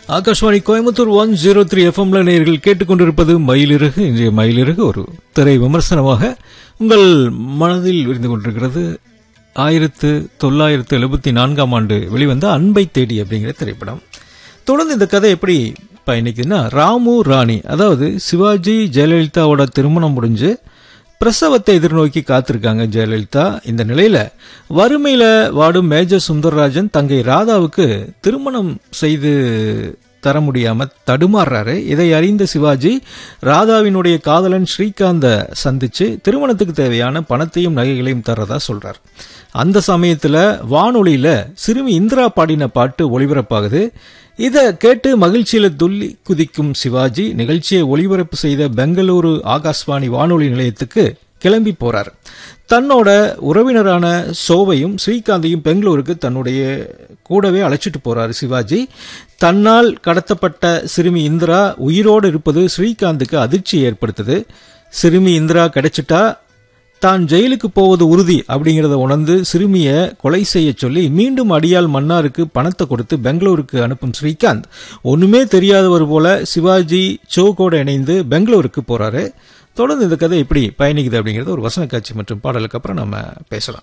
Akashvani Coimbatore one zero three எஃப்எம்ல நேயர்கள் கேட்டுக்கொண்டிருப்பது மயிலிறகு இன்றைய மயிலிறகு ஒரு திரை விமர்சனமாக உங்கள் மனதில் விரிந்து கொண்டிருக்கிறது ஆயிரத்து தொள்ளாயிரத்து எழுபத்தி நான்காம் ஆண்டு வெளிவந்த அன்பை தேடி அப்படிங்கிற திரைப்படம் தொடர்ந்து இந்த கதை எப்படி பயணிக்குதுன்னா ராமு ராணி அதாவது சிவாஜி ஜெயலலிதாவோட திருமணம் முடிஞ்சு பிரசவத்தை எதிர்நோக்கி காத்திருக்காங்க ஜெயலலிதா இந்த நிலையில வறுமையில வாடும் மேஜர் சுந்தரராஜன் தங்கை ராதாவுக்கு திருமணம் செய்து தர முடியாம தடுமாறுறாரு இதை அறிந்த சிவாஜி ராதாவினுடைய காதலன் ஸ்ரீகாந்த சந்திச்சு திருமணத்துக்கு தேவையான பணத்தையும் நகைகளையும் தர்றதா சொல்றார் அந்த சமயத்துல வானொலியில சிறுமி இந்திரா பாடின பாட்டு ஒளிபரப்பாகுது இத கேட்டு மகிழ்ச்சியில துள்ளி குதிக்கும் சிவாஜி நிகழ்ச்சியை ஒளிபரப்பு செய்த பெங்களூரு ஆகாஷ்வாணி வானொலி நிலையத்துக்கு கிளம்பி போறார் தன்னோட உறவினரான சோவையும் ஸ்ரீகாந்தையும் பெங்களூருக்கு தன்னுடைய கூடவே அழைச்சிட்டு போறாரு சிவாஜி தன்னால் கடத்தப்பட்ட சிறுமி இந்திரா உயிரோடு இருப்பது ஸ்ரீகாந்துக்கு அதிர்ச்சி ஏற்படுத்துது சிறுமி இந்திரா கிடைச்சிட்டா தான் ஜெயிலுக்கு போவது உறுதி அப்படிங்கறத உணர்ந்து சிறுமிய கொலை செய்ய சொல்லி மீண்டும் அடியால் மன்னாருக்கு பணத்தை கொடுத்து பெங்களூருக்கு அனுப்பும் ஸ்ரீகாந்த் ஒண்ணுமே தெரியாதவர் போல சிவாஜி சோகோட இணைந்து பெங்களூருக்கு போறாரு தொடர்ந்து இந்த கதை எப்படி பயணிக்குது அப்படிங்கறது ஒரு வசன காட்சி மற்றும் பாடலுக்கு அப்புறம் நம்ம பேசலாம்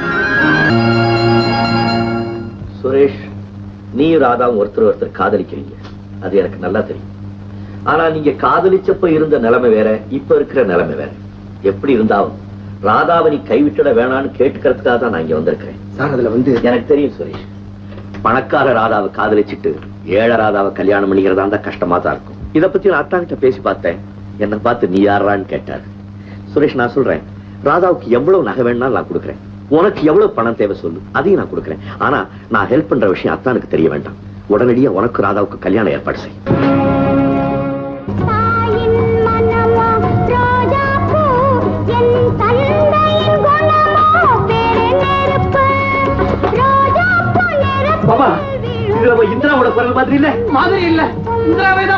சுரேஷ் நீயும் ராதாவும் ஒருத்தர் ஒருத்தர் காதலிக்கிறீங்க அது எனக்கு நல்லா தெரியும் ஆனா நீங்க காதலிச்சப்ப இருந்த நிலைமை வேற இப்ப இருக்கிற நிலைமை வேற எப்படி இருந்தாலும் ராதாவை நீ கைவிட்டுட வேணான்னு கேட்டுக்கிறதுக்காக தான் நான் இங்க வந்திருக்கிறேன் சார் அதுல வந்து எனக்கு தெரியும் சுரேஷ் பணக்கார ராதாவை காதலிச்சிட்டு ஏழை ராதாவை கல்யாணம் பண்ணிக்கிறதா இருந்தா கஷ்டமா தான் இருக்கும் இத பத்தி நான் அத்தா கிட்ட பேசி பார்த்தேன் என்ன பார்த்து நீ யாரான்னு கேட்டாரு சுரேஷ் நான் சொல்றேன் ராதாவுக்கு எவ்வளவு நகை வேணாலும் நான் கொடுக்குறேன் உனக்கு எவ்வளவு பணம் தேவை சொல்லு அதையும் நான் கொடுக்குறேன் ஆனா நான் ஹெல்ப் பண்ற விஷயம் அத்தானுக்கு தெரிய வேண்டாம் உடனடியா உனக்கு ராதாவுக்கு கல்யாணம் ஏற்பாடு செய் தாயின் மனமோ ரோஜாப்பூ, என் தந்தையின் குணமோ பெருநெருப்பு. ரோஜாப்பூ நெருப்பில் பாபா, விழும் இது நம்ம இந்திராவோட குரல் மாதிரி இல்ல மாதிரி இல்ல இந்திராவை